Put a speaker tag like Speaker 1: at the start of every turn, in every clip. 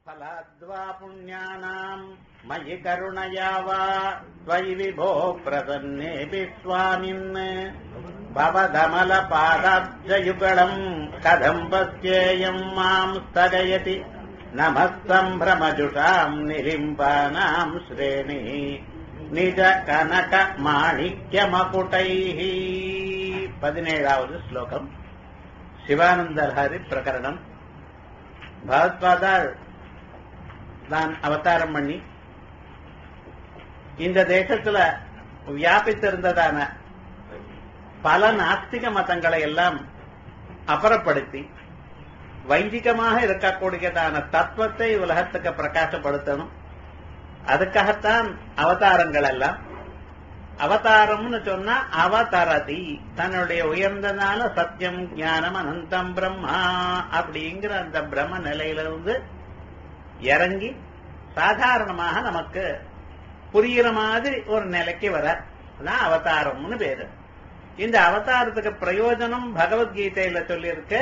Speaker 1: फलाद्वा पुण्यानाम् मयि करुणया वा त्वयि विभो प्रसन्नेऽपि स्वामिन् भवदमलपादाब्जयुगलम् कथम् पश्येयम् माम् स्थगयति नमः सम्भ्रमजुषाम् निलिम्बानाम् श्रेणिः நிஜ கனக மாணிக்யமகுட்டைஹி பதினேழாவது ஸ்லோகம் சிவானந்தஹரி பிரகரணம் பகவத்பாதால் தான் அவதாரம் பண்ணி இந்த தேசத்துல வியாபித்திருந்ததான பல நாஸ்திக மதங்களை எல்லாம் அப்புறப்படுத்தி வைதிகமாக இருக்கக்கூடியதான தத்துவத்தை உலகத்துக்கு பிரகாசப்படுத்தணும் அதுக்காகத்தான் அவதாரங்கள் எல்லாம் அவதாரம்னு சொன்னா அவதாரதி தன்னுடைய உயர்ந்தனால சத்தியம் ஞானம் அனந்தம் பிரம்மா அப்படிங்கிற அந்த பிரம்ம நிலையிலிருந்து இறங்கி சாதாரணமாக நமக்கு புரியுற மாதிரி ஒரு நிலைக்கு வர அதான் அவதாரம்னு பேரு இந்த அவதாரத்துக்கு பிரயோஜனம் பகவத்கீதையில சொல்லியிருக்க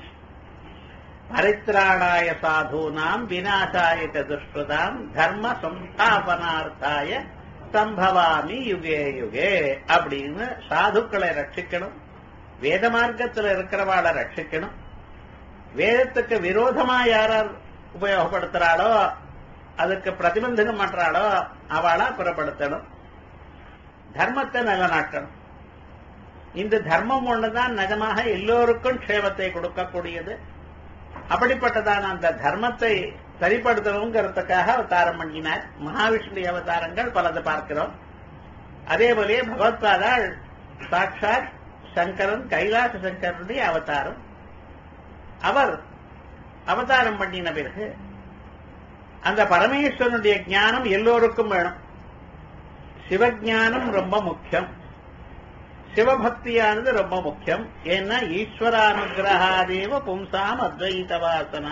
Speaker 1: பரித்ராணாய சாதூனாம் விநாசாய துஷ்டுதாம் தர்ம சம்ஸ்தாபனார்த்தாய சம்பவாமி யுகே யுகே அப்படின்னு சாதுக்களை ரட்சிக்கணும் வேத மார்க்கத்தில் இருக்கிறவாளை ரட்சிக்கணும் வேதத்துக்கு விரோதமா யாரார் உபயோகப்படுத்துறாளோ அதுக்கு பிரதிபந்தகம் பண்றாளோ அவளா புறப்படுத்தணும் தர்மத்தை நிலநாட்டணும் இந்த தர்மம் ஒண்ணுதான் நிஜமாக எல்லோருக்கும் க்ஷேமத்தை கொடுக்கக்கூடியது அப்படிப்பட்டதான அந்த தர்மத்தை சரிப்படுத்தணுங்கிறதுக்காக அவதாரம் பண்ணினார் மகாவிஷ்ணு அவதாரங்கள் பலது பார்க்கிறோம் அதே போலயே பகவத்பாதாள் சாட்சாத் சங்கரன் கைலாச சங்கரனுடைய அவதாரம் அவர் அவதாரம் பண்ணின பிறகு அந்த பரமேஸ்வரனுடைய ஞானம் எல்லோருக்கும் வேணும் சிவஞானம் ரொம்ப முக்கியம் சிவபக்தியானது ரொம்ப முக்கியம் ஏன்னா ஈஸ்வரானுகிரகாதேவ பும்சாம் அத்வைத வாசனா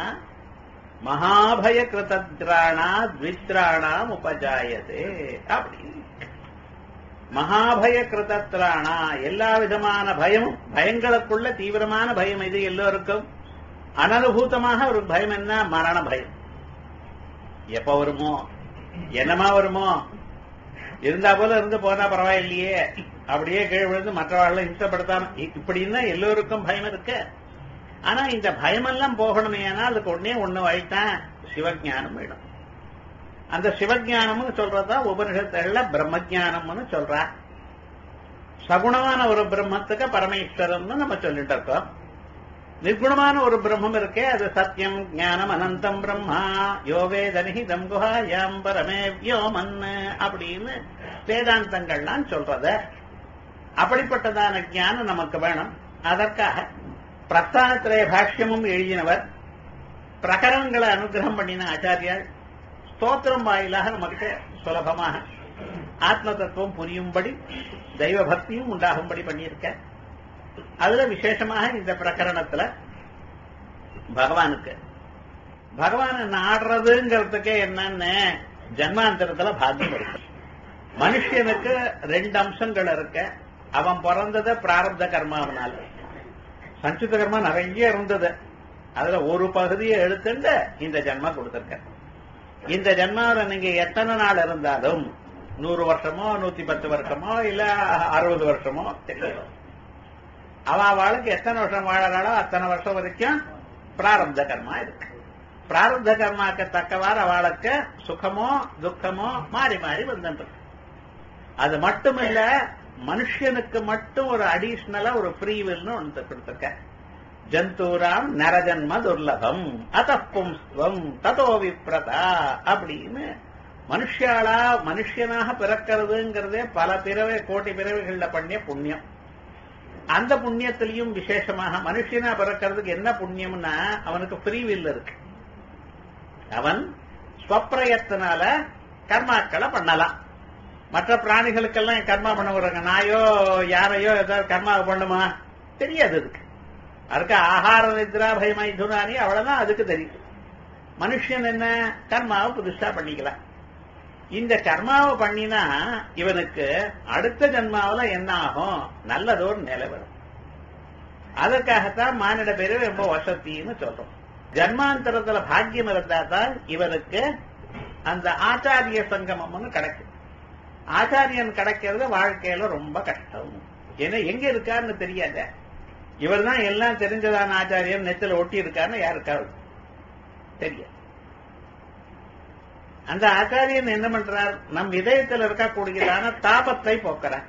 Speaker 1: மகாபய கிருதத்ராணா த்வித்ராணாம் உபஜாயதே அப்படி மகாபய கிருதத்ராணா எல்லா விதமான பயமும் பயங்களுக்குள்ள தீவிரமான பயம் இது எல்லோருக்கும் அனனுபூதமாக ஒரு பயம் என்ன மரண பயம் எப்ப வருமோ என்னமா வருமோ இருந்தா போல இருந்து போனா பரவாயில்லையே அப்படியே கீழ் விழுந்து மற்றவாழ்ல இஷ்டப்படுத்தாம இப்படின்னா எல்லோருக்கும் பயம் இருக்கு ஆனா இந்த பயமெல்லாம் போகணுமே ஆனால் அதுக்கு உடனே ஒண்ணு வழித்தான் சிவஜானம் வேணும் அந்த சிவஜானம்னு சொல்றதா உபனிஷத்துல பிரம்மஜானம்னு சொல்றா சகுணமான ஒரு பிரம்மத்துக்கு பரமேஸ்வரன் நம்ம சொல்லிட்டு இருக்கோம் நிர்குணமான ஒரு பிரம்மம் இருக்கே அது சத்தியம் ஞானம் அனந்தம் பிரம்மா யோவேதனிஹிதம் குஹாயாம் பரமே வியோமன் அப்படின்னு வேதாந்தங்கள்லாம் சொல்றத அப்படிப்பட்டதான ஞானம் நமக்கு வேணும் அதற்காக பிரஸ்தானத்திலே பாஷ்யமும் எழுதினவர் பிரகரணங்களை அனுகிரகம் பண்ணின ஆச்சாரியால் ஸ்தோத்திரம் வாயிலாக நமக்கு சுலபமாக ஆத்ம தத்துவம் புரியும்படி தெய்வ பக்தியும் உண்டாகும்படி பண்ணியிருக்க அதுல விசேஷமாக இந்த பிரகரணத்துல பகவானுக்கு பகவான நாடுறதுங்கிறதுக்கே என்னன்னு ஜன்மாந்தரத்துல பாக்கியம் இருக்கு மனுஷனுக்கு ரெண்டு அம்சங்கள் இருக்க அவன் பிறந்தது பிராரப்த கர்மாவனால சஞ்சித கர்மா நிறைய இருந்தது அதுல ஒரு பகுதியை எடுத்துட்டு இந்த ஜென்மா கொடுத்திருக்க இந்த ஜென்மாவில நீங்க எத்தனை நாள் இருந்தாலும் நூறு வருஷமோ நூத்தி பத்து வருஷமோ இல்ல அறுபது வருஷமோ தெரியும் அவ அவளுக்கு எத்தனை வருஷம் வாழறாளோ அத்தனை வருஷம் வரைக்கும் பிராரப்த கர்மா இருக்கு பிராரப்த கர்மாக்கு தக்கவாறு அவளுக்கு சுகமோ துக்கமோ மாறி மாறி வந்துருக்கு அது மட்டும் இல்ல மனுஷனுக்கு மட்டும் ஒரு அடிஷனலா ஒரு ஃப்ரீவில்னு ஒன்று கொடுத்துருக்க ஜந்தூராம் நரஜன்ம துர்லபம் அதப்பும்ஸ்வம் ததோ விப்ரதா அப்படின்னு மனுஷாளா மனுஷனாக பிறக்கிறதுங்கிறதே பல பிறவை கோட்டி பிறவைகள்ல பண்ணிய புண்ணியம் அந்த புண்ணியத்திலையும் விசேஷமாக மனுஷனா பிறக்கிறதுக்கு என்ன புண்ணியம்னா அவனுக்கு ஃப்ரீவில் இருக்கு அவன் ஸ்வப்பிரயத்தினால கர்மாக்களை பண்ணலாம் மற்ற பிராணிகளுக்கெல்லாம் கர்மா பண்ண விடுறாங்க நாயோ யாரையோ ஏதாவது கர்மா பண்ணுமா தெரியாது அதுக்கு அதுக்கு ஆகார நித்ரா பயமைதுனானி அவ்வளவுதான் அதுக்கு தெரியும் மனுஷன் என்ன கர்மாவை புதுசா பண்ணிக்கலாம் இந்த கர்மாவை பண்ணினா இவனுக்கு அடுத்த ஜன்மாவில என்ன ஆகும் நல்லதோர் நிலை வரும் அதற்காகத்தான் மானிட பேரு ரொம்ப வசத்தின்னு சொல்றோம் ஜன்மாந்தரத்துல பாக்கியம் இருந்தா தான் இவருக்கு அந்த ஆச்சாரிய சங்கமம்னு கிடைக்கும் ஆச்சாரியன் கிடைக்கிறது வாழ்க்கையில ரொம்ப கஷ்டம் ஏன்னா எங்க இருக்காருன்னு தெரியாத இவர் தான் எல்லாம் தெரிஞ்சதான ஆச்சாரியன் நெத்தில ஒட்டி இருக்காருன்னு யாருக்காவது தெரியாது அந்த ஆச்சாரியன் என்ன பண்றார் நம் இதயத்தில் இருக்கக்கூடியதான தாபத்தை போக்குறார்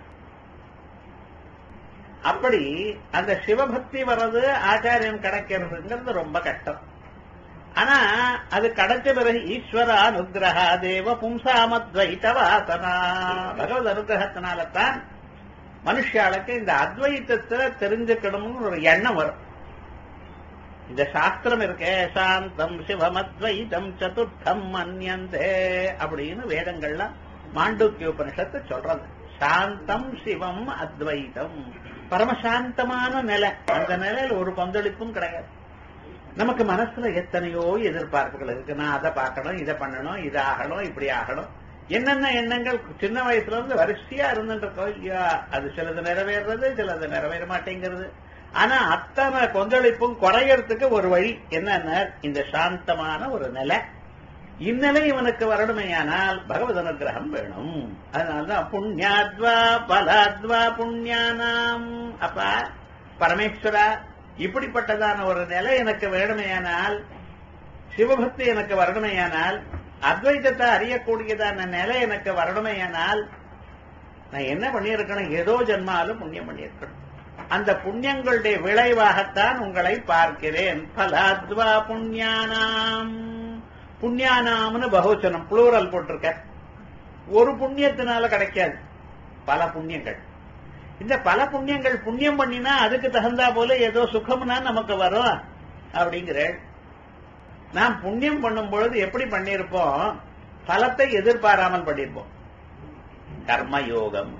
Speaker 1: அப்படி அந்த சிவபக்தி வர்றது ஆச்சாரியன் கிடைக்கிறதுங்கிறது ரொம்ப கஷ்டம் ஆனா அது கிடைச்ச பிறகு ஈஸ்வர அனுகிரகா தேவ பும்சாமத்வைத வாசனா பகவத் அனுகிரகத்தினால தான் மனுஷாளுக்கு இந்த அத்வைத்தத்தை தெரிஞ்சுக்கணும்னு ஒரு எண்ணம் வரும் இந்த சாஸ்திரம் இருக்கே சாந்தம் சிவமத்வைதம் சதுர்த்தம் மன்யந்தே அப்படின்னு வேதங்கள்லாம் மாண்டூக்கிய உபனிஷத்து சொல்றது சாந்தம் சிவம் அத்வைதம் பரமசாந்தமான நிலை அந்த நிலையில ஒரு பங்களிப்பும் கிடையாது நமக்கு மனசுல எத்தனையோ எதிர்பார்ப்புகள் இருக்கு நான் அதை பார்க்கணும் இதை பண்ணணும் இது ஆகணும் இப்படி ஆகணும் என்னென்ன எண்ணங்கள் சின்ன வயசுல இருந்து வரிசையா இருந்துட்டு இல்லையா அது சிலது நிறைவேறது சிலது நிறைவேற மாட்டேங்கிறது ஆனா அத்தனை கொந்தளிப்பும் குறையறதுக்கு ஒரு வழி என்னன்னா இந்த சாந்தமான ஒரு நிலை இந்நிலை இவனுக்கு வரணுமேயானால் பகவத் அனுகிரகம் வேணும் அதனால்தான் புண்ணியாத்வா பலாத்வா புண்ணியானாம் அப்பா பரமேஸ்வரா இப்படிப்பட்டதான ஒரு நிலை எனக்கு வேணுமேயானால் சிவபக்தி எனக்கு வரணுமேயானால் அத்வைதத்தை அறியக்கூடியதான நிலை எனக்கு வரணுமேயானால் நான் என்ன பண்ணியிருக்கணும் ஏதோ ஜென்மாலும் புண்ணியம் பண்ணியிருக்கணும் அந்த புண்ணியங்களுடைய விளைவாகத்தான் உங்களை பார்க்கிறேன் பலாத்வா புண்ணியானாம் புண்ணியானாம்னு பகுச்சனம் புளூரல் போட்டிருக்க ஒரு புண்ணியத்தினால கிடைக்காது பல புண்ணியங்கள் இந்த பல புண்ணியங்கள் புண்ணியம் பண்ணினா அதுக்கு தகுந்தா போல ஏதோ சுகம்னா நமக்கு வரும் அப்படிங்கிற நாம் புண்ணியம் பண்ணும் பொழுது எப்படி பண்ணியிருப்போம் பலத்தை எதிர்பாராமல் பண்ணியிருப்போம் கர்மயோகம்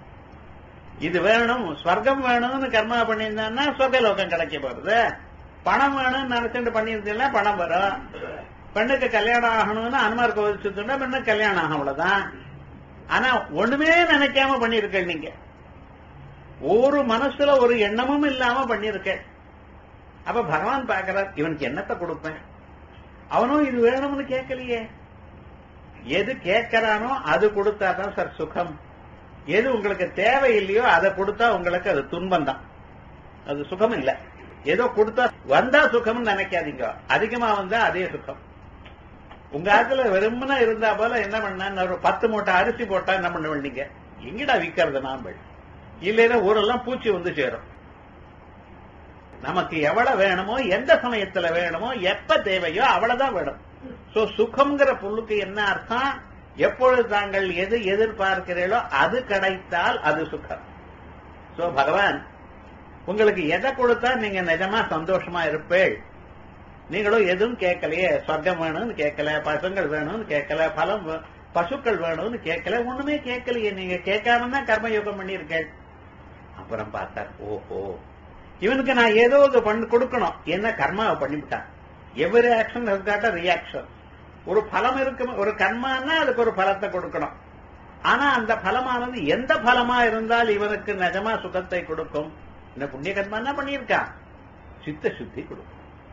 Speaker 1: இது வேணும் ஸ்வர்க்கம் வேணும்னு கர்மா பண்ணியிருந்தான்னா சொர்க்கலோகம் கிடைக்க போறது பணம் வேணும்னு நினைச்சுட்டு பண்ணியிருந்தீங்கன்னா பணம் வரும் பெண்ணுக்கு கல்யாணம் ஆகணும்னு அனுமார் கோவில் சுத்தா பெண்ணுக்கு கல்யாணம் ஆகும் அவ்வளவுதான் ஆனா ஒண்ணுமே நினைக்காம பண்ணிருக்க நீங்க ஒரு மனசுல ஒரு எண்ணமும் இல்லாம பண்ணிருக்க அப்ப பகவான் பாக்குறார் இவனுக்கு என்னத்தை கொடுப்பேன் அவனும் இது வேணும்னு கேட்கலையே எது கேட்கிறானோ அது கொடுத்தாதான் சார் சுகம் எது உங்களுக்கு தேவை இல்லையோ அதை கொடுத்தா உங்களுக்கு அது துன்பம் தான் அது சுகம் இல்ல ஏதோ கொடுத்தா வந்தா சுகம்னு நினைக்காதீங்க அதிகமா வந்தா அதே சுகம் உங்க ஆத்துல வெறுமனா இருந்தா போல என்ன பண்ண ஒரு பத்து மூட்டை அரிசி போட்டா என்ன பண்ண வேண்டிங்க எங்கடா விக்கிறது நாம்பள் இல்லைன்னா ஊரெல்லாம் பூச்சி வந்து சேரும் நமக்கு எவ்வளவு வேணுமோ எந்த சமயத்துல வேணுமோ எப்ப தேவையோ அவ்வளவுதான் வேணும் சோ சுகம்ங்கிற புல்லுக்கு என்ன அர்த்தம் எப்பொழுது தாங்கள் எது எதிர்பார்க்கிறீர்களோ அது கிடைத்தால் அது சுகம் சோ பகவான் உங்களுக்கு எதை கொடுத்தா நீங்க நிஜமா சந்தோஷமா இருப்பேள் நீங்களும் எதுவும் கேட்கலையே சொர்க்கம் வேணும்னு கேட்கல பசங்கள் வேணும்னு கேட்கல பலம் பசுக்கள் வேணும்னு கேட்கல ஒண்ணுமே கேட்கலையே நீங்க கேட்காம தான் கர்மயோகம் பண்ணியிருக்கேள் அப்புறம் பார்த்தார் ஓஹோ இவனுக்கு நான் ஏதோ இது பண்ணி கொடுக்கணும் என்ன கர்மாவை பண்ணிவிட்டான் எவ்வரி ஆக்ஷன் இருக்காட்ட ரியாக்ஷன் ஒரு பலம் இருக்கு ஒரு கர்மான்னா அதுக்கு ஒரு பலத்தை கொடுக்கணும் ஆனா அந்த பலமானது எந்த பலமா இருந்தால் இவனுக்கு நிஜமா சுகத்தை கொடுக்கும் இந்த புண்ணிய கர்மா என்ன பண்ணியிருக்கான் சித்த சுத்தி கொடுக்கும்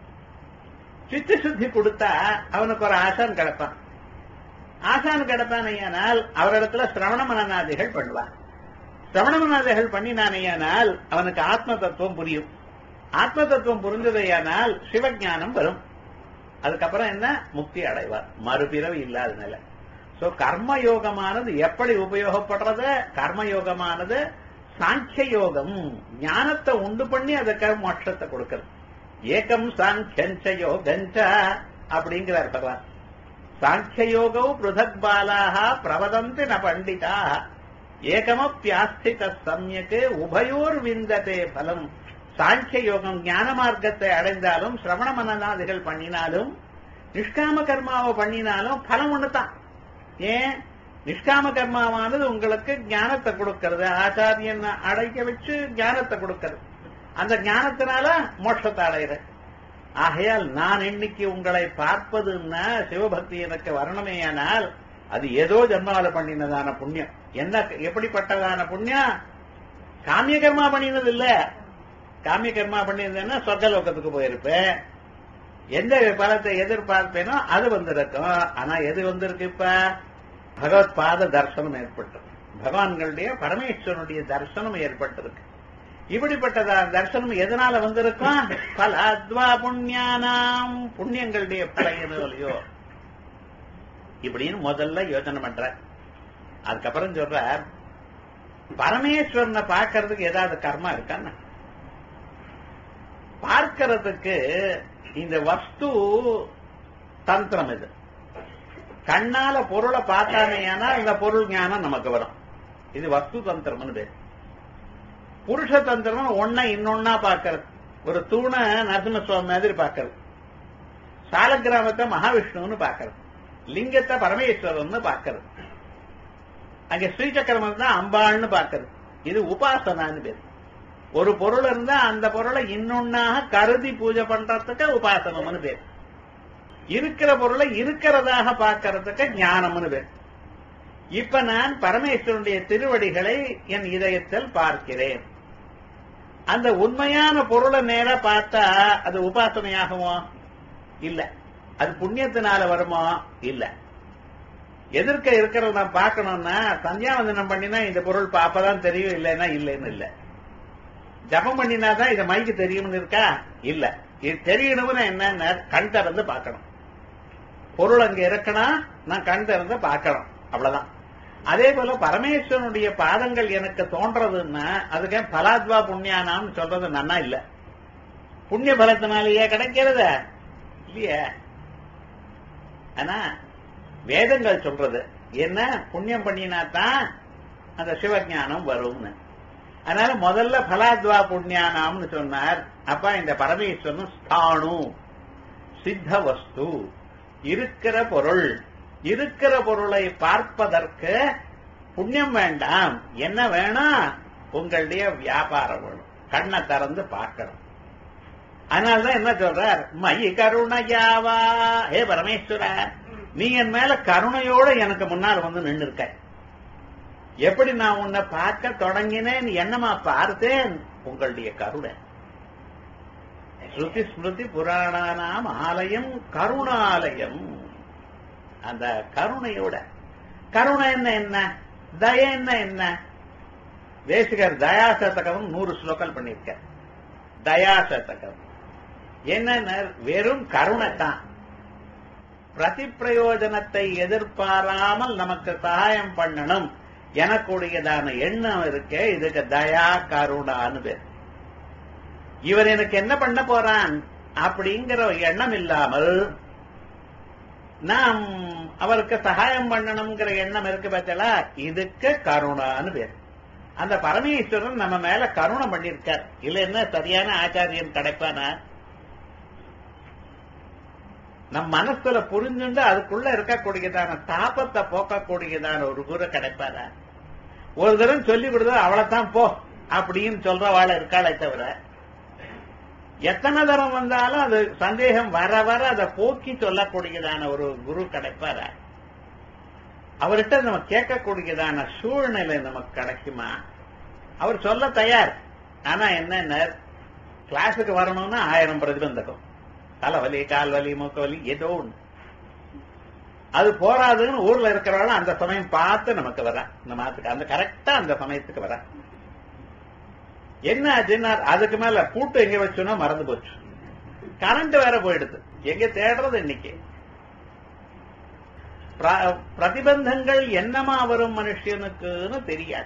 Speaker 1: சித்த சுத்தி கொடுத்தா அவனுக்கு ஒரு ஆசான் கிடப்பான் ஆசான் கிடப்பானையானால் அவரிடத்துல சிரவண மனநாதிகள் பண்ணுவான் சிரவண மனநாதிகள் பண்ணினானையானால் அவனுக்கு ஆத்ம தத்துவம் புரியும் ஆத்ம தத்துவம் புரிஞ்சதையானால் சிவஞானம் வரும் அதுக்கப்புறம் என்ன முக்தி அடைவார் மறுபிறவி இல்லாத நிலை சோ கர்மயோகமானது எப்படி உபயோகப்படுறது கர்மயோகமானது சாங்கிய யோகம் ஞானத்தை உண்டு பண்ணி அதுக்காக மோட்சத்தை கொடுக்கிறது ஏகம் சாங்கியஞ்ச யோகஞ்ச அப்படிங்கிறார் பகவான் சாங்கிய யோகோ பிருதக் பாலாக பிரவதந்தி ந பண்டிதா ஏகமப்பியாஸ்திக சமயக்கு உபயோர் விந்ததே பலம் சாங்கிய யோகம் ஞான மார்க்கத்தை அடைந்தாலும் சிரவண மனநாதிகள் பண்ணினாலும் நிஷ்காம கர்மாவை பண்ணினாலும் பலம் ஒண்ணுதான் ஏன் நிஷ்காம கர்மாவானது உங்களுக்கு ஞானத்தை கொடுக்கிறது ஆச்சாரியன் அடைக்க வச்சு ஞானத்தை கொடுக்கிறது அந்த ஞானத்தினால மோட்சத்தை அடைகிற ஆகையால் நான் இன்னைக்கு உங்களை பார்ப்பதுன்னா சிவபக்தி எனக்கு வரணுமேயானால் அது ஏதோ ஜன்மாவில பண்ணினதான புண்ணியம் என்ன எப்படிப்பட்டதான புண்ணியம் காமிய கர்மா பண்ணினது இல்ல காமிய கர்மா பண்ணியிருந்தேன்னா சொர்க்கலோகத்துக்கு போயிருப்பேன் எந்த பலத்தை எதிர்பார்ப்பேனோ அது வந்திருக்கும் ஆனா எது வந்திருக்கு இப்ப பகவத் பாத தர்சனம் ஏற்பட்டது பகவான்களுடைய பரமேஸ்வரனுடைய தர்சனம் ஏற்பட்டிருக்கு இப்படிப்பட்டதா தர்சனம் எதனால வந்திருக்கும் பல அத்வா புண்ணியானாம் புண்ணியங்களுடைய பழையனோ இப்படின்னு முதல்ல யோசனை பண்ற அதுக்கப்புறம் சொல்ற பரமேஸ்வரனை பார்க்கறதுக்கு ஏதாவது கர்மா இருக்கான்னு பார்க்கறதுக்கு இந்த வஸ்து தந்திரம் இது கண்ணால பொருளை பார்த்தானேனா இந்த பொருள் ஞானம் நமக்கு வரும் இது வஸ்து தந்திரம்னு பேர் புருஷ தந்திரம் ஒன்ன இன்னொன்னா பார்க்கறது ஒரு தூணை நரசிம்மசுவாமி மாதிரி பார்க்கறது சால கிராமத்தை மகாவிஷ்ணுன்னு பார்க்கறது லிங்கத்தை பரமேஸ்வரன் பார்க்கறது அங்க ஸ்ரீசக்கரம் தான் அம்பாள்னு பார்க்கறது இது உபாசனான்னு பேர் ஒரு பொருள் இருந்தா அந்த பொருளை இன்னொன்னாக கருதி பூஜை பண்றதுக்கு உபாசனம்னு பேர் இருக்கிற பொருளை இருக்கிறதாக பார்க்கறதுக்கு ஞானம்னு பேர் இப்ப நான் பரமேஸ்வரனுடைய திருவடிகளை என் இதயத்தில் பார்க்கிறேன் அந்த உண்மையான பொருளை நேரா பார்த்தா அது உபாசனையாகுமோ இல்ல அது புண்ணியத்தினால வருமோ இல்ல எதிர்க்க இருக்கிறத நான் பார்க்கணும்னா சந்தியாவந்தனம் பண்ணினா இந்த பொருள் அப்பதான் தெரியும் இல்லைன்னா இல்லைன்னு இல்ல ஜபம் பண்ணினா தான் இதை மைக்கு தெரியும்னு இருக்கா இல்ல இது தெரியணும்னு என்னன்னு கண் திறந்து பார்க்கணும் பொருள் அங்க இருக்கணும் நான் கண் திறந்து பார்க்கணும் அவ்வளவுதான் அதே போல பரமேஸ்வரனுடைய பாதங்கள் எனக்கு தோன்றதுன்னா அதுக்கு பலாத்வா புண்ணியானாம்னு சொல்றது நன்னா இல்ல புண்ணிய பலத்தினாலேயே கிடைக்கிறத இல்லையே ஆனா வேதங்கள் சொல்றது என்ன புண்ணியம் பண்ணினா தான் அந்த சிவஞானம் வரும்னு அதனால முதல்ல பலாத்வா புண்ணியானாம்னு சொன்னார் அப்ப இந்த பரமேஸ்வரன் ஸ்தானு சித்த வஸ்து இருக்கிற பொருள் இருக்கிற பொருளை பார்ப்பதற்கு புண்ணியம் வேண்டாம் என்ன வேணும் உங்களுடைய வியாபாரம் வேணும் கண்ணை திறந்து பார்க்கணும் அதனாலதான் என்ன சொல்றார் மயி கருணையாவா ஏ பரமேஸ்வர நீ என் மேல கருணையோட எனக்கு முன்னால் வந்து நின்று இருக்க எப்படி நான் உன்னை பார்க்க தொடங்கினேன் என்னமா பார்த்தேன் உங்களுடைய கருணை ஸ்ருதி ஸ்மிருதி புராணானாம் ஆலயம் கருணாலயம் அந்த கருணையோட கருணை என்ன என்ன தய என்ன என்ன தேசிகர் தயாசதகம் நூறு ஸ்லோக்கல் பண்ணிருக்க தயாசதகம் என்ன வெறும் கருணை தான் பிரதி பிரயோஜனத்தை எதிர்பாராமல் நமக்கு சகாயம் பண்ணணும் எனக்குடையதான எண்ணம் இருக்க இதுக்கு தயா கருணான்னு பேர் இவர் எனக்கு என்ன பண்ண போறான் அப்படிங்கிற எண்ணம் இல்லாமல் நாம் அவருக்கு சகாயம் பண்ணணுங்கிற எண்ணம் இருக்கு பார்த்தல இதுக்கு கருணான்னு பேர் அந்த பரமேஸ்வரன் நம்ம மேல கருணை பண்ணிருக்கார் இல்லைன்னா சரியான ஆச்சாரியன் கிடைப்பானா நம் மனசுல புரிஞ்சுண்டு அதுக்குள்ள இருக்கக்கூடியதான தாபத்தை போக்கக்கூடியதான ஒரு குரு கிடைப்பாரா ஒரு தரம் சொல்லி கொடுத்தா அவ்வளவுதான் போ அப்படின்னு சொல்றவாள இருக்காளே தவிர எத்தனை தரம் வந்தாலும் அது சந்தேகம் வர வர அதை போக்கி சொல்லக்கூடியதான ஒரு குரு கிடைப்பாரா அவர்கிட்ட நம்ம கேட்கக்கூடியதான சூழ்நிலை நமக்கு கிடைக்குமா அவர் சொல்ல தயார் ஆனா என்ன கிளாஸுக்கு வரணும்னா ஆயிரம் பிரதிபந்தகம் தலைவலி கால்வலி மூக்கவலி ஏதோ ஒண்ணு அது போராதுன்னு ஊர்ல இருக்கிறவங்க அந்த சமயம் பார்த்து நமக்கு வர இந்த மாத்துக்கு அந்த கரெக்டா அந்த சமயத்துக்கு வர என்ன ஆச்சுன்னா அதுக்கு மேல கூட்டு எங்க வச்சோன்னா மறந்து போச்சு கரண்ட் வேற போயிடுது எங்க தேடுறது இன்னைக்கு பிரதிபந்தங்கள் என்னமா வரும் மனுஷனுக்குன்னு தெரியாது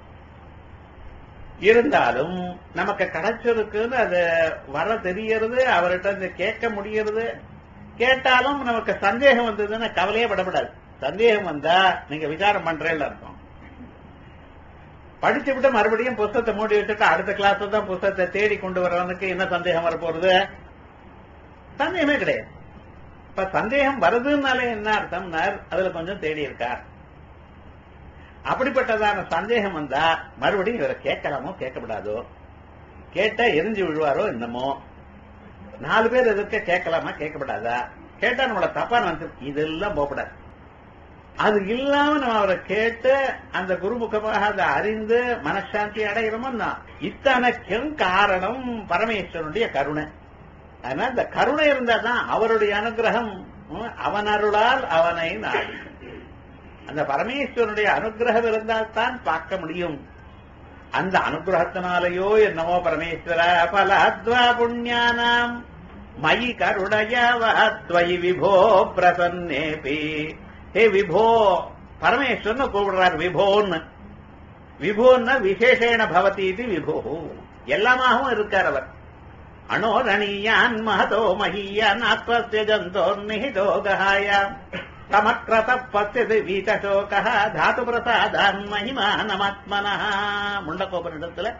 Speaker 1: இருந்தாலும் நமக்கு கிடைச்சிருக்குன்னு அது வர தெரியறது அவர்கிட்ட இருந்து கேட்க முடியறது கேட்டாலும் நமக்கு சந்தேகம் வந்ததுன்னா கவலையே படப்படாது சந்தேகம் வந்தா நீங்க விசாரம் பண்றேன்னு அர்த்தம் படிச்சு விட்டு மறுபடியும் புஸ்தத்தை மூடி வச்சுட்டு அடுத்த கிளாஸ் தான் புஸ்தத்தை தேடி கொண்டு வர்றவனுக்கு என்ன சந்தேகம் வரப்போறது சந்தேகமே கிடையாது இப்ப சந்தேகம் வருதுனாலே என்ன அர்த்தம்னா அதுல கொஞ்சம் தேடி இருக்கார் அப்படிப்பட்டதான சந்தேகம் வந்தா மறுபடியும் இவரை கேட்கலாமோ கேட்கப்படாதோ கேட்டா எரிஞ்சு விழுவாரோ என்னமோ நாலு பேர் எதிர்க்க கேட்கலாமா கேட்கப்படாதா கேட்டா நம்மள தப்பா வந்து இதெல்லாம் போகப்படாது அது இல்லாம நம்ம அவரை கேட்டு அந்த குருமுகமாக அதை அறிந்து மனசாந்தி அடைகிறோமோ இத்தனைக்கும் காரணம் பரமேஸ்வரனுடைய கருணை ஆனா இந்த கருணை இருந்தா தான் அவருடைய அனுகிரகம் ம், அவன் அருளால் அவனை நாடி அந்த பரமேஸ்வரனுடைய அனுகிரகம் இருந்தால் தான் பார்க்க முடியும் அந்த அனுகிரகத்தினாலேயோ என்னவோ பரமேஸ்வர பலாத்வா புண்ணியானாம் மயி கருணையவத்வயி விபோ பிரசன்னேபி ஹே விபோ பரமேஸ்வரன் கூப்பிடுறார் விபோன்னு விபோன்னா விசேஷேண பவதி இது விபோ எல்லாமாகவும் இருக்கார் அவர் அணோரணீயான் மகதோ மகீயான் ஆத்மஸ்ய ஜந்தோ நிஹிதோ கஹாயாம் சமக்ரத பசியது வீதசோக தாது பிரசாதான் மகிமானமாத்மனா முண்டகோபனிடத்துல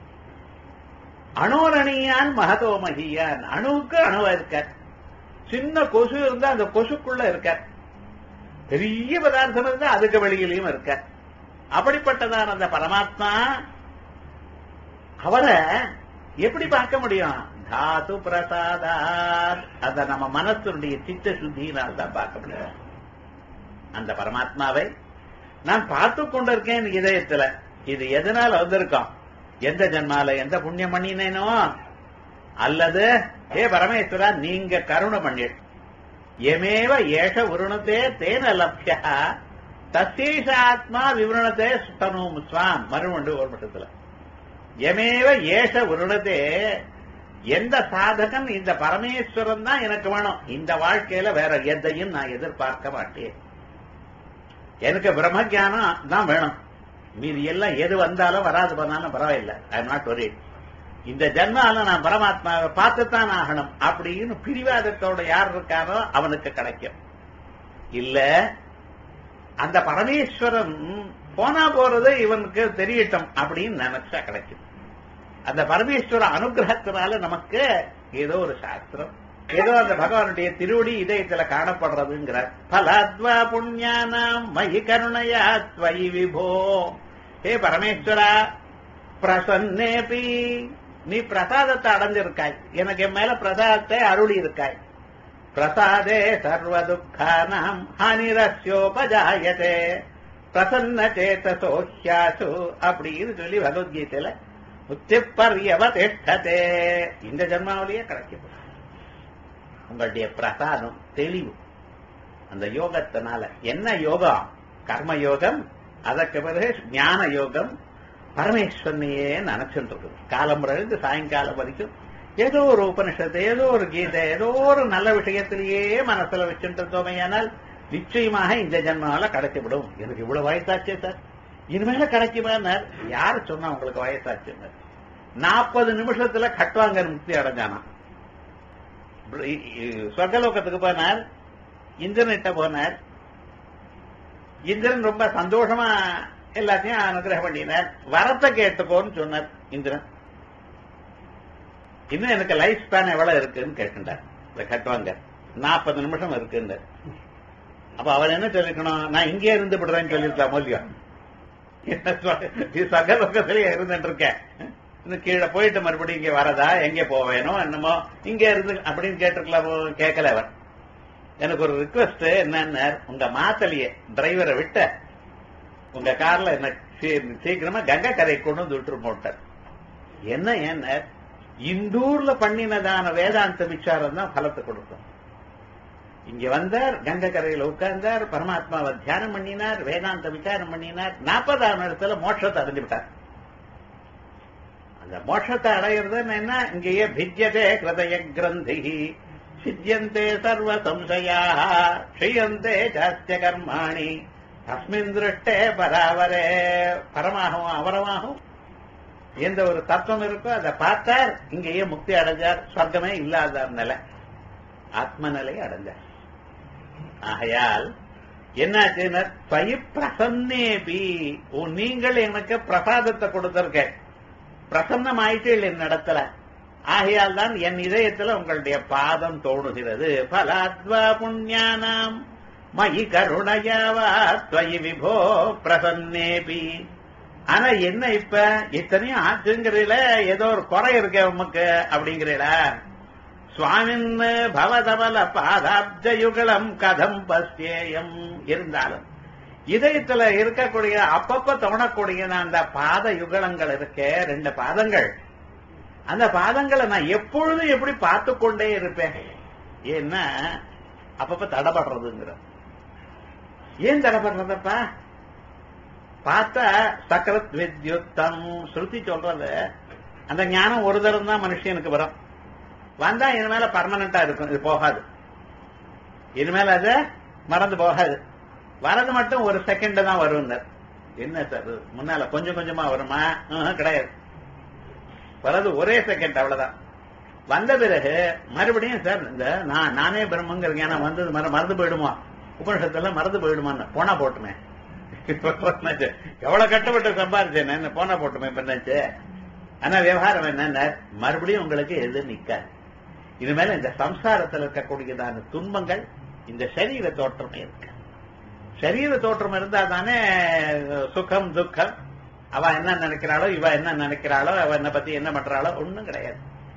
Speaker 1: அணோரணியான் மகதோ மகியான் அணுவுக்கு அணுவா இருக்கார் சின்ன கொசு இருந்தா அந்த கொசுக்குள்ள இருக்கார் பெரிய பதார்த்தம் இருந்தா அதுக்கு வெளியிலையும் இருக்கார் அப்படிப்பட்டதான அந்த பரமாத்மா அவரை எப்படி பார்க்க முடியும் தாது பிரசாதா அத நம்ம மனசுடைய சித்த சுத்தியினால் தான் பார்க்க முடியும் அந்த பரமாத்மாவை நான் பார்த்து கொண்டிருக்கேன் இதயத்துல இது எதனால வந்திருக்கோம் எந்த ஜன்மால எந்த புண்ணியம் பண்ணினேனோ அல்லது ஏ பரமேஸ்வரா நீங்க கருணை பண்ணி எமேவ ஏஷ உருணத்தே தேன லப்யா தத்தேஷ ஆத்மா விவரணத்தே சுத்தனும் ஸ்வாம் மறுமண்டு ஒரு மட்டத்துல எமேவ ஏஷ உருணத்தே எந்த சாதகன் இந்த பரமேஸ்வரன் தான் எனக்கு வேணும் இந்த வாழ்க்கையில வேற எதையும் நான் எதிர்பார்க்க மாட்டேன் எனக்கு பிரம்ம ஜானம் தான் வேணும் மீதி எல்லாம் எது வந்தாலும் வராது பண்ணாலும் பரவாயில்லை ஐ எம் நாட் ஒரே இந்த ஜென்மால நான் பரமாத்மாவை பார்த்துத்தான் ஆகணும் அப்படின்னு பிடிவாதத்தோட யார் இருக்காரோ அவனுக்கு கிடைக்கும் இல்ல அந்த பரமேஸ்வரன் போனா போறது இவனுக்கு தெரியட்டும் அப்படின்னு நினைச்சா கிடைக்கும் அந்த பரமேஸ்வர அனுகிரகத்தினால நமக்கு ஏதோ ஒரு சாஸ்திரம் ஏதோ அந்த பகவானுடைய திருவடி இதயத்துல காணப்படுறதுங்கிறார் பலாத்வா புண்ணியானாம் மயி கருணையா ஸ்வயி விபோ ஹே பரமேஸ்வரா பிரசன்னேபி நீ பிரசாதத்தை அடைஞ்சிருக்காய் எனக்கு என் மேல பிரசாதத்தை அருளி இருக்காய் பிரசாதே சர்வ துக்கானாம் ஹானிரஸ்யோபஜாயதே பிரசன்ன சேத்தசோஹ்யாசு அப்படின்னு சொல்லி பகவத்கீதையில முத்திப்பர்யவதிஷ்டதே இந்த ஜென்மாவிலேயே கிடைக்கும் உங்களுடைய பிரசாதம் தெளிவு அந்த யோகத்தினால என்ன யோகம் கர்ம யோகம் அதற்கு பிறகு ஞான யோகம் பரமேஸ்வரனையே நினைச்சுட்டு இருக்குது காலம் இருந்து சாயங்காலம் வரைக்கும் ஏதோ ஒரு உபனிஷத்து ஏதோ ஒரு கீதை ஏதோ ஒரு நல்ல விஷயத்திலேயே மனசுல வச்சுட்டு இருந்தோமையானால் நிச்சயமாக இந்த ஜென்மால கிடைக்கப்படும் எனக்கு இவ்வளவு வயசாச்சே சார் இனிமேல கிடைக்குமான்னார் யாரு சொன்னா உங்களுக்கு வயசாச்சுன்னு நாற்பது நிமிஷத்துல கட்டுவாங்க முக்தி அடைஞ்சானா சொர்க்கலோகத்துக்கு போனார் இந்திரன்கிட்ட போனார் இந்திரன் ரொம்ப சந்தோஷமா எல்லாத்தையும் அனுகிரகம் பண்ணினார் வரத்தை கேட்டுக்கோன்னு சொன்னார் இந்திரன் இன்னும் எனக்கு லைஃப் ஸ்பேன் எவ்வளவு இருக்குன்னு கேட்டுட்டார் இந்த கட்டுவாங்க நாற்பது நிமிஷம் இருக்குன்னு அப்ப அவர் என்ன சொல்லிக்கணும் நான் இங்கே இருந்து விடுறேன்னு சொல்லியிருக்கலாம் இல்லையோ சகலோகத்திலேயே இருந்துட்டு இருக்கேன் இன்னும் கீழே போயிட்டு மறுபடியும் இங்க வரதா எங்க போவேனோ என்னமோ இங்க இருந்து அப்படின்னு கேட்டிருக்கலாம் கேட்கல அவர் எனக்கு ஒரு ரிக்வஸ்ட் என்னன்னு உங்க மாத்தலையே டிரைவரை விட்ட உங்க கார்ல என்ன சீக்கிரமா கங்கா கரை கொண்டு வந்து விட்டுரு போட்டார் என்ன என்ன இந்த ஊர்ல பண்ணினதான வேதாந்த விசாரம் தான் பலத்தை கொடுக்கும் இங்க வந்தார் கங்கை கரையில உட்கார்ந்தார் பரமாத்மாவை தியானம் பண்ணினார் வேதாந்த விசாரம் பண்ணினார் நாற்பதாம் இடத்துல மோட்சத்தை அடைஞ்சு விட்டார் அந்த மோட்சத்தை அடையிறது என்ன இங்கேயே பிஜ்யதே கிருதய கிரந்தி சித்தியந்தே சர்வ சம்சயா க்ஷயந்தே ஜாஸ்திய கர்மாணி தஸ்மின் திருஷ்டே பராவரே பரமாகவும் அவரமாகவும் எந்த ஒரு தத்துவம் இருக்கோ அதை பார்த்தார் இங்கேயே முக்தி அடைஞ்சார் சொர்க்கமே இல்லாத நிலை ஆத்ம நிலை அடைஞ்சார் ஆகையால் என்னாச்சுன்னா பயி பிரசன்னேபி நீங்கள் எனக்கு பிரசாதத்தை கொடுத்திருக்க பிரசன்னம் ஆயிட்டு என் இடத்துல ஆகையால் தான் என் இதயத்துல உங்களுடைய பாதம் தோணுகிறது பலாத்வா புண்ணியானாம் மயி கருணையாவா துவயி விபோ பிரசன்னேபி ஆனா என்ன இப்ப இத்தனையும் ஆச்சுங்கிறீல ஏதோ ஒரு குறை இருக்கு உமக்கு அப்படிங்கிறீல சுவாமின் பவதபல பாதாப்ஜயுகலம் கதம் பஸ்யேயம் இருந்தாலும் இதயத்துல இருக்கக்கூடிய அப்பப்ப தோணக்கூடிய அந்த பாத யுகலங்கள் இருக்கே ரெண்டு பாதங்கள் அந்த பாதங்களை நான் எப்பொழுதும் எப்படி பார்த்து கொண்டே இருப்பேன் ஏன்னா அப்பப்ப தடபடுறதுங்கிற ஏன் தடபடுறதப்பா பார்த்தா சக்கரத் வித்யுத்தம் ஸ்ருதி சொல்றது அந்த ஞானம் ஒரு தரம் தான் மனுஷனுக்கு வரும் வந்தா இனிமேல பர்மனண்டா இருக்கும் இது போகாது இனிமேல் அது மறந்து போகாது வரது மட்டும் ஒரு செகண்ட் தான் வரும் என்ன சார் முன்னால கொஞ்சம் கொஞ்சமா வருமா ஆஹ், கிடையாது வரது ஒரே செகண்ட் அவ்வளவுதான் வந்த பிறகு மறுபடியும் சார் இந்த நான் நானே பிரம்மங்கிற ஞானம் வந்தது மற- மறந்து போயிடுமா உபனிஷத்துல மறந்து போயிடுமான்னு போனா போட்டுமே என்னாச்சு? எவ்வளவு கட்டப்பட்டு சம்பாதிச்சேன் என்ன போனா போட்டுமே இப்ப என்னாச்சு ஆனா விவகாரம் என்னன்னா மறுபடியும் உங்களுக்கு எது நிக்காது இனிமேல இந்த சம்சாரத்தில் இருக்கக்கூடியதான துன்பங்கள் இந்த சரீர தோற்றமே இருக்கு சரீர தோற்றம் இருந்தா தானே சுகம் துக்கம் அவ என்ன நினைக்கிறாளோ இவ என்ன நினைக்கிறாளோ அவ என்ன பத்தி என்ன பண்றாளோ ஒண்ணும் கிடையாது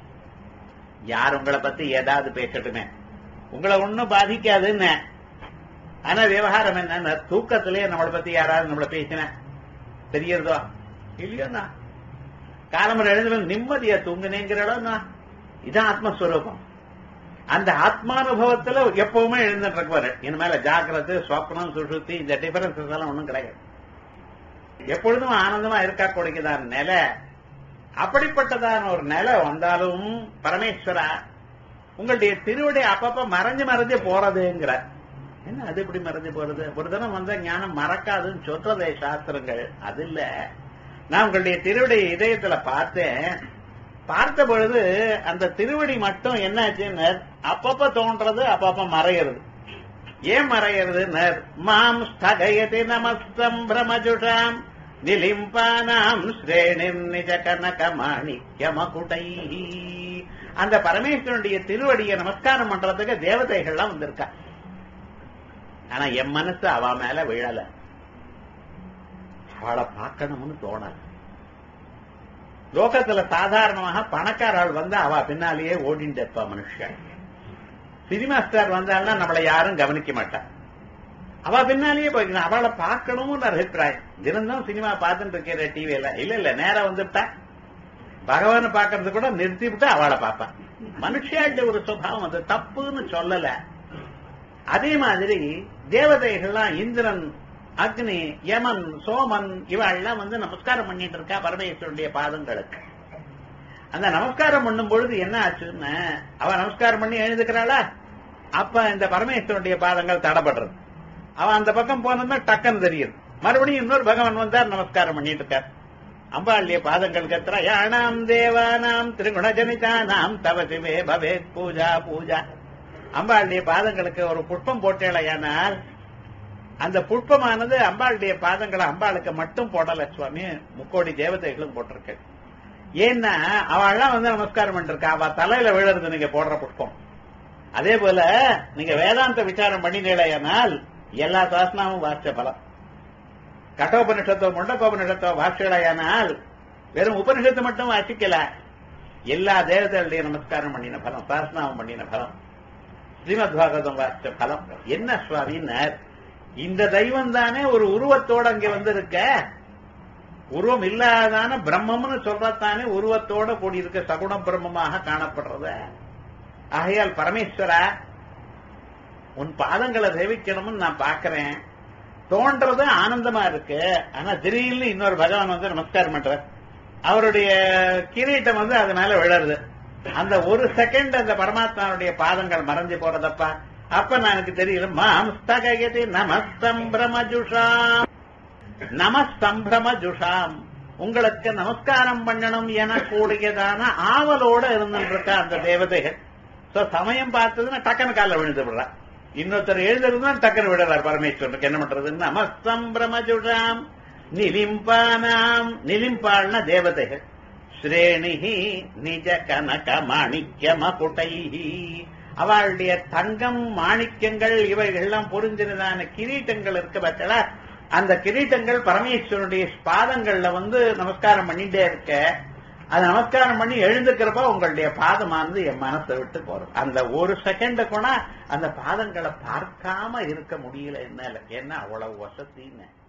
Speaker 1: யார் உங்களை பத்தி ஏதாவது பேசட்டுமே உங்களை ஒண்ணும் பாதிக்காதுன்னு ஆனா விவகாரம் என்ன தூக்கத்திலேயே நம்மளை பத்தி யாராவது நம்மள பேசின தெரியறதோ இல்லையோண்ணா காலம்பரம் எழுந்து நிம்மதியா தூங்குனேங்கிறாளோண்ணா இதான் ஆத்மஸ்வரூபம் அந்த ஆத்மானுபவத்துல எப்பவுமே எழுந்துட்டு இருக்குவாரு இனிமேல ஜாக்கிரது ஸ்வப்னம் சுசுத்தி இந்த டிஃபரன்சஸ் எல்லாம் ஒண்ணும் கிடையாது எப்பொழுதும் ஆனந்தமா இருக்கா கொடுக்குதான் நிலை அப்படிப்பட்டதான ஒரு நிலை வந்தாலும் பரமேஸ்வரா உங்களுடைய திருவடி அப்பப்ப மறைஞ்சு மறைஞ்சு போறதுங்கிற என்ன அது எப்படி மறைஞ்சு போறது ஒரு தினம் வந்த ஞானம் மறக்காதுன்னு சொல்றதே சாஸ்திரங்கள் அது இல்ல நான் உங்களுடைய திருவடி இதயத்துல பார்த்தேன் பார்த்த பொழுது அந்த திருவடி மட்டும் என்னாச்சுன்னு அப்பப்ப தோன்றது அப்பப்ப மறையிறது ஏன் மறையிறது மாம் ஸ்தகயதி நமஸ்தம் பிரமஜுஷாம் நிலிம்பானாம் ஸ்ரேணிம் நிஜ கனக மாணிக்கமகுடை அந்த பரமேஸ்வரனுடைய திருவடியை நமஸ்காரம் பண்றதுக்கு தேவதைகள்லாம் வந்திருக்கா ஆனா என் மனசு அவ மேல விழல அவளை பார்க்கணும்னு தோணல லோகத்துல சாதாரணமாக பணக்கார ஆள் வந்தா அவ பின்னாலேயே ஓடிட்டு இருப்பா மனுஷன் சினிமா ஸ்டார் வந்தாள்னா நம்மளை யாரும் கவனிக்க மாட்டா அவ பின்னாலேயே போய்க்கணும் அவளை பார்க்கணும்னு அபிப்பிராயம் தினம்தான் சினிமா பார்த்துட்டு இருக்கிற டிவியில இல்ல இல்ல நேரம் வந்துட்டா பகவானை பார்க்கறது கூட நிறுத்தி விட்டு அவளை பார்ப்பான் மனுஷியாட்ட ஒரு சுபாவம் அது தப்புன்னு சொல்லல அதே மாதிரி தேவதைகள்லாம் இந்திரன் அக்னி யமன் சோமன் இவாள்லாம் வந்து நமஸ்காரம் பண்ணிட்டு இருக்கா பரமேஸ்வரனுடைய பாதங்களுக்கு அந்த நமஸ்காரம் பண்ணும் பொழுது என்ன ஆச்சுன்னு அவ நமஸ்காரம் பண்ணி எழுதுக்கிறாளா அப்ப இந்த பரமேஸ்வரனுடைய பாதங்கள் தடப்படுறது அவன் அந்த பக்கம் போனதுன்னா டக்குன்னு தெரியுது மறுபடியும் இன்னொரு பகவான் வந்தார் நமஸ்காரம் பண்ணிட்டு இருக்கார் அம்பாளுடைய பாதங்கள் கத்துறா யானாம் தேவானாம் திரிகுணஜனிதானாம் தவ சிவே பவேத் பூஜா பூஜா அம்பாளுடைய பாதங்களுக்கு ஒரு புஷ்பம் போட்டேலையானால் அந்த புஷ்பமானது அம்பாளுடைய பாதங்களை அம்பாளுக்கு மட்டும் போடல சுவாமி முக்கோடி தேவதைகளும் போட்டிருக்கு ஏன்னா அவள்லாம் வந்து நமஸ்காரம் பண்ணிருக்கா அவ தலையில விழுறது நீங்க போடுற புஷ்பம் அதே போல நீங்க வேதாந்த விசாரம் பண்ணினீழையானால் எல்லா சாசனமும் வாசிச்ச பலம் கட்டோபனிஷத்தோ முண்டகோபனிஷத்தோ வாசிக்கலையானால் வெறும் உபனிஷத்தை மட்டும் வாசிக்கல எல்லா தேவதைகளுடைய நமஸ்காரம் பண்ணின பலம் சாசனாவும் பண்ணின பலம் ஸ்ரீமத் பாகவதம் வாசிச்ச பலம் என்ன சுவாமின்னார் இந்த தெய்வம் தானே ஒரு உருவத்தோட அங்க வந்து இருக்க உருவம் இல்லாதான பிரம்மம்னு சொல்றதானே உருவத்தோட கூடியிருக்க சகுண பிரம்மமாக காணப்படுறத ஆகையால் பரமேஸ்வரா உன் பாதங்களை சேவிக்கணும்னு நான் பாக்குறேன் தோன்றது ஆனந்தமா இருக்கு ஆனா திடீர்னு இன்னொரு பகவான் வந்து நமஸ்காரம் பண்றார் அவருடைய கிரீட்டம் வந்து அது மேல விழருது அந்த ஒரு செகண்ட் அந்த பரமாத்மாவுடைய பாதங்கள் மறைஞ்சு போறதப்பா அப்ப நான் எனக்கு தெரியல மாம் ஸ்தகயதி நமஸ்தம்பிரமஜுஷாம் நமஸ்தம்பிரமஜுஷாம் உங்களுக்கு நமஸ்காரம் பண்ணணும் என கூடியதான ஆவலோட இருந்துருக்கா அந்த தேவதைகள் சோ சமயம் பார்த்ததுன்னா டக்குனு காலில் விழுந்து விடுறா இன்னொருத்தர் எழுந்திருந்தா டக்குனு விடுறார் பரமேஸ்வரனுக்கு என்ன பண்றது நமஸ்தம்பிரமஜுஷாம் நிலிம்பானாம் நிலிம்பாள்னா தேவதைகள் ஸ்ரேணிஹி நிஜ கனக மாணிக்க மகுட்டைஹி அவளுடைய தங்கம் மாணிக்கங்கள் இவைகள்லாம் பொருந்தினதான கிரீட்டங்கள் இருக்க பார்த்தா அந்த கிரீட்டங்கள் பரமேஸ்வரனுடைய பாதங்கள்ல வந்து நமஸ்காரம் பண்ணிட்டே இருக்க அது நமஸ்காரம் பண்ணி எழுந்துக்கிறப்ப உங்களுடைய பாதமானது என் மனசை விட்டு போறோம் அந்த ஒரு செகண்ட் கூட அந்த பாதங்களை பார்க்காம இருக்க முடியல என்னால ஏன்னா அவ்வளவு வசதின்னு